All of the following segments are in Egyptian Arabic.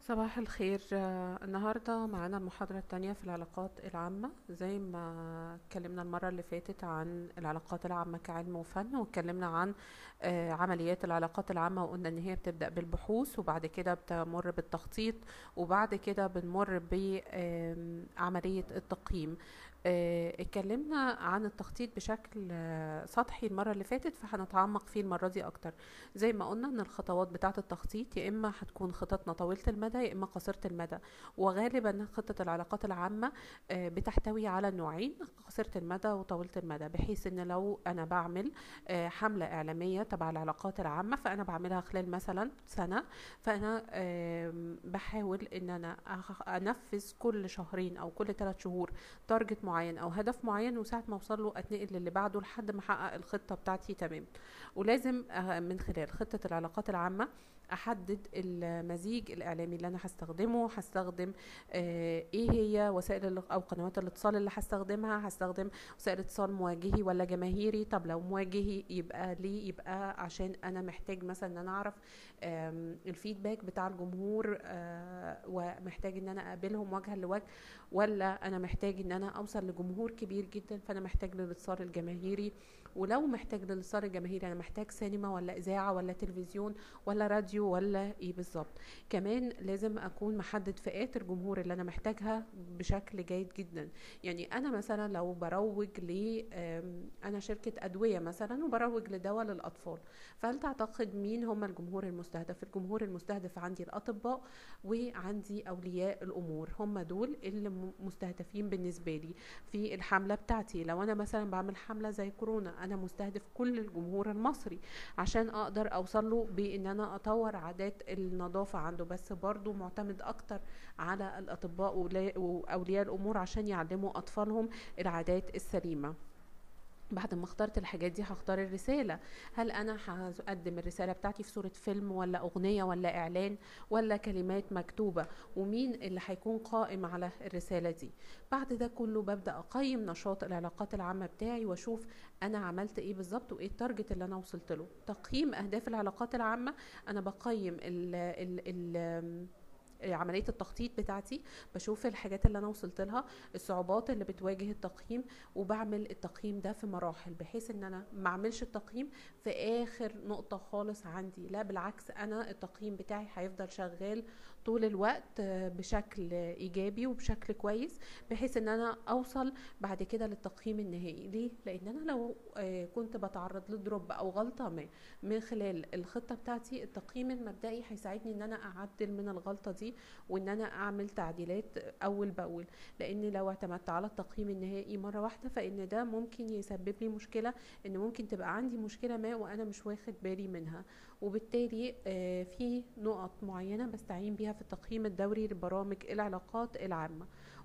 صباح الخير آه، النهاردة معانا المحاضرة التانية في العلاقات العامة زي ما اتكلمنا المرة اللي فاتت عن العلاقات العامة كعلم وفن واتكلمنا عن آه، عمليات العلاقات العامة وقلنا ان هي بتبدأ بالبحوث وبعد كده بتمر بالتخطيط وبعد كده بنمر بعملية التقييم آه، اتكلمنا عن التخطيط بشكل آه، سطحي المرة اللي فاتت فهنتعمق فيه المرة دي أكتر زي ما قلنا ان الخطوات بتاعة التخطيط يا إما هتكون خططنا طويلة المدى يا إما قصيرة المدى وغالبا خطة العلاقات العامة آه، بتحتوي على نوعين قصيرة المدى وطويلة المدى بحيث ان لو أنا بعمل آه، حملة إعلامية تبع العلاقات العامة فأنا بعملها خلال مثلا سنة فأنا آم، بحاول ان أنا أخ- أنفذ كل شهرين أو كل ثلاث شهور تارجت معين او هدف معين وساعه ما اوصل له اتنقل للي بعده لحد ما احقق الخطه بتاعتي تمام ولازم آه، من خلال خطه العلاقات العامه احدد المزيج الاعلامي اللي انا هستخدمه هستخدم آه، ايه هي وسائل ال- او قنوات الاتصال اللي هستخدمها هستخدم وسائل اتصال مواجهي ولا جماهيري طب لو مواجهي يبقى ليه يبقى عشان انا محتاج مثلا ان انا اعرف آم، الفيدباك بتاع الجمهور آه، ومحتاج ان انا اقابلهم وجها لوجه ولا انا محتاج ان انا اوصل لجمهور كبير جدا فانا محتاج للاتصال الجماهيري ولو محتاج للاتصال الجماهيري انا محتاج سينما ولا اذاعه ولا تلفزيون ولا راديو ولا ايه بالظبط كمان لازم اكون محدد فئات الجمهور اللي انا محتاجها بشكل جيد جدا يعني انا مثلا لو بروج ل آم، انا شركه ادويه مثلا وبروج لدواء للاطفال فهل تعتقد مين هم الجمهور المستهدف الجمهور المستهدف عندي الاطباء وعندي اولياء الامور هم دول اللي م- مستهدفين بالنسبه لي في الحمله بتاعتي لو انا مثلا بعمل حمله زي كورونا انا مستهدف كل الجمهور المصري عشان اقدر اوصل له بان انا اطور عادات النظافه عنده بس برضو معتمد اكتر على الاطباء ولا- واولياء الامور عشان يعلموا اطفالهم العادات السليمه بعد ما اخترت الحاجات دي هختار الرسالة هل أنا هقدم الرسالة بتاعتي في صورة فيلم ولا أغنية ولا إعلان ولا كلمات مكتوبة ومين اللي هيكون قائم على الرسالة دي بعد ده كله ببدأ أقيم نشاط العلاقات العامة بتاعي وأشوف أنا عملت إيه بالظبط وإيه التارجت اللي أنا وصلت له تقييم أهداف العلاقات العامة أنا بقيم ال ال ال عملية التخطيط بتاعتي بشوف الحاجات اللي أنا وصلت لها الصعوبات اللي بتواجه التقييم وبعمل التقييم ده في مراحل بحيث ان انا ما اعملش التقييم في اخر نقطة خالص عندي لا بالعكس انا التقييم بتاعي هيفضل شغال طول الوقت آه، بشكل ايجابي وبشكل كويس بحيث ان انا اوصل بعد كده للتقييم النهائي ليه لان انا لو آه، كنت بتعرض لدروب او غلطة ما من خلال الخطة بتاعتي التقييم المبدئي هيساعدني ان انا اعدل من الغلطة دي وان انا اعمل تعديلات اول باول لان لو اعتمدت على التقييم النهائي مره واحده فان ده ممكن يسبب لي مشكله ان ممكن تبقى عندي مشكله ما وانا مش واخد بالي منها وبالتالي آه، في نقط معينه بستعين بيها في التقييم الدوري لبرامج العلاقات العامه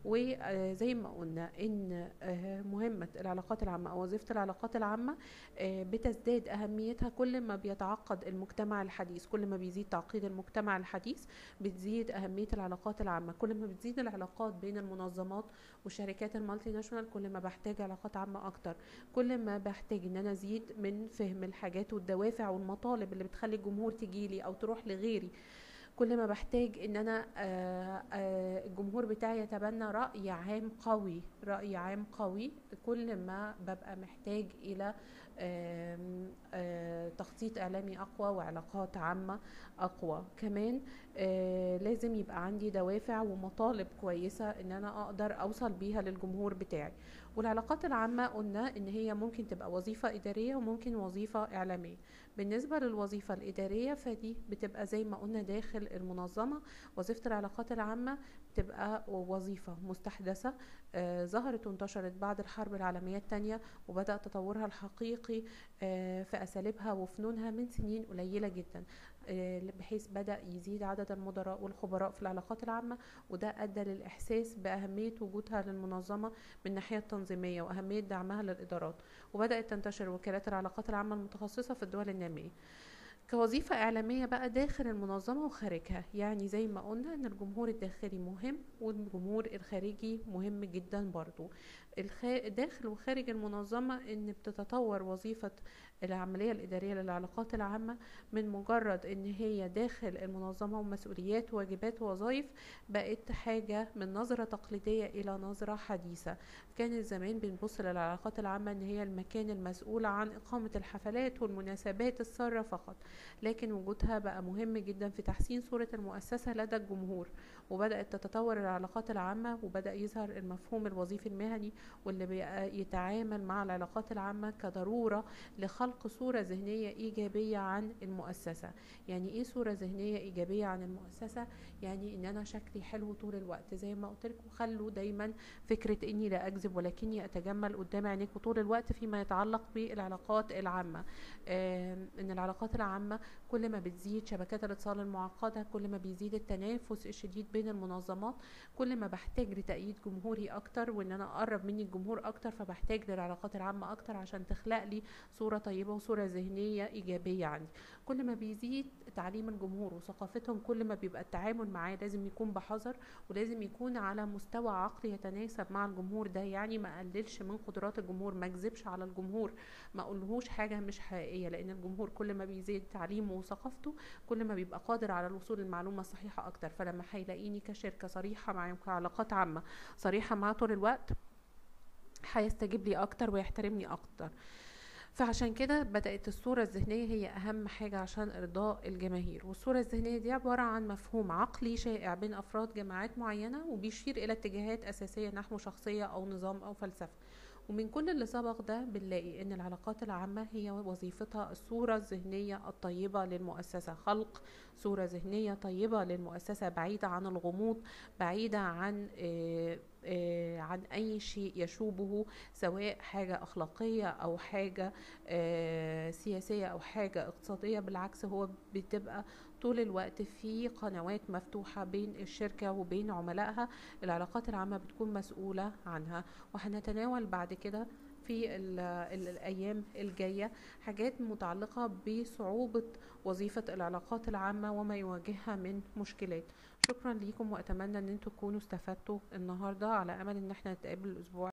وزي ما قلنا ان آه، مهمه العلاقات العامه او وظيفه العلاقات العامه آه، بتزداد اهميتها كل ما بيتعقد المجتمع الحديث كل ما بيزيد تعقيد المجتمع الحديث بتزيد أهمية العلاقات العامة كل ما بتزيد العلاقات بين المنظمات والشركات المالتي ناشونال كل ما بحتاج علاقات عامة أكتر كل ما بحتاج إن أنا أزيد من فهم الحاجات والدوافع والمطالب اللي بتخلي الجمهور تجيلي أو تروح لغيري كل ما بحتاج ان انا آه، آه، الجمهور بتاعي يتبنى رأي عام قوي رأي عام قوي كل ما ببقى محتاج الى آم، آه، تخطيط اعلامي اقوى وعلاقات عامة اقوى كمان آه، لازم يبقى عندي دوافع ومطالب كويسة ان انا اقدر اوصل بيها للجمهور بتاعي والعلاقات العامة قلنا ان هي ممكن تبقى وظيفة ادارية وممكن وظيفة اعلامية بالنسبة للوظيفة الإدارية فدي بتبقى زي ما قلنا داخل المنظمة وظيفة العلاقات العامة بتبقى وظيفة مستحدثة آه، ظهرت وانتشرت بعد الحرب العالمية الثانية وبدأ تطورها الحقيقي آه، في أساليبها وفنونها من سنين قليلة جدا آه، بحيث بدأ يزيد عدد المدراء والخبراء في العلاقات العامة وده أدى للإحساس بأهمية وجودها للمنظمة من الناحية التنظيمية وأهمية دعمها للإدارات وبدأت تنتشر وكالات العلاقات العامة المتخصصة في الدول النامية كوظيفة إعلامية بقى داخل المنظمة وخارجها يعني زي ما قلنا إن الجمهور الداخلي مهم والجمهور الخارجي مهم جدا برضو الخ... داخل وخارج المنظمة إن بتتطور وظيفة العملية الإدارية للعلاقات العامة من مجرد ان هي داخل المنظمة ومسؤوليات وواجبات ووظائف بقت حاجة من نظرة تقليدية إلى نظرة حديثة كان زمان بنبص للعلاقات العامة ان هي المكان المسؤول عن إقامة الحفلات والمناسبات السارة فقط لكن وجودها بقى مهم جدا في تحسين صورة المؤسسة لدى الجمهور وبدأت تتطور العلاقات العامة وبدأ يظهر المفهوم الوظيفي المهني واللي بقى يتعامل مع العلاقات العامة كضرورة لخلق صورة ذهنية إيجابية عن المؤسسة يعني إيه صورة ذهنية إيجابية عن المؤسسة يعني إن أنا شكلي حلو طول الوقت زي ما قلت لكم خلوا دايما فكرة إني لا أكذب ولكني أتجمل قدام عينيكم طول الوقت فيما يتعلق بالعلاقات العامة آم، إن العلاقات العامة كل ما بتزيد شبكات الاتصال المعقدة كل ما بيزيد التنافس الشديد بين المنظمات كل ما بحتاج لتأييد جمهوري أكتر وإن أنا أقرب مني الجمهور أكتر فبحتاج للعلاقات العامة أكتر عشان تخلق لي صورة طيبة وصورة ذهنية إيجابية عندي كل ما بيزيد تعليم الجمهور وثقافتهم كل ما بيبقى التعامل معاه لازم يكون بحذر ولازم يكون على مستوى عقلي يتناسب مع الجمهور ده يعني ما اقللش من قدرات الجمهور ما اكذبش على الجمهور ما اقولهوش حاجه مش حقيقيه لان الجمهور كل ما بيزيد تعليمه وثقافته كل ما بيبقى قادر على الوصول للمعلومه الصحيحه اكتر فلما هيلاقيني كشركه صريحه معاه كعلاقات عامه صريحه معاه طول الوقت هيستجيب لي اكتر ويحترمني اكتر فعشان كده بدأت الصورة الذهنية هي أهم حاجة عشان إرضاء الجماهير والصورة الذهنية دي عبارة عن مفهوم عقلي شائع بين أفراد جماعات معينة وبيشير إلى اتجاهات أساسية نحو شخصية أو نظام أو فلسفة ومن كل اللي سبق ده بنلاقي ان العلاقات العامة هي وظيفتها الصورة الذهنية الطيبة للمؤسسة خلق صورة ذهنية طيبة للمؤسسة بعيدة عن الغموض بعيدة عن آه، آه، عن أي شيء يشوبه سواء حاجة أخلاقية أو حاجة آه، سياسية أو حاجة اقتصادية بالعكس هو بتبقى طول الوقت في قنوات مفتوحة بين الشركة وبين عملائها العلاقات العامة بتكون مسؤولة عنها وهنتناول بعد كده في ال ال الأيام الجاية حاجات متعلقة بصعوبة وظيفة العلاقات العامة وما يواجهها من مشكلات شكرا ليكم وأتمنى أن انتوا تكونوا استفدتوا النهاردة على أمل أن احنا نتقابل الأسبوع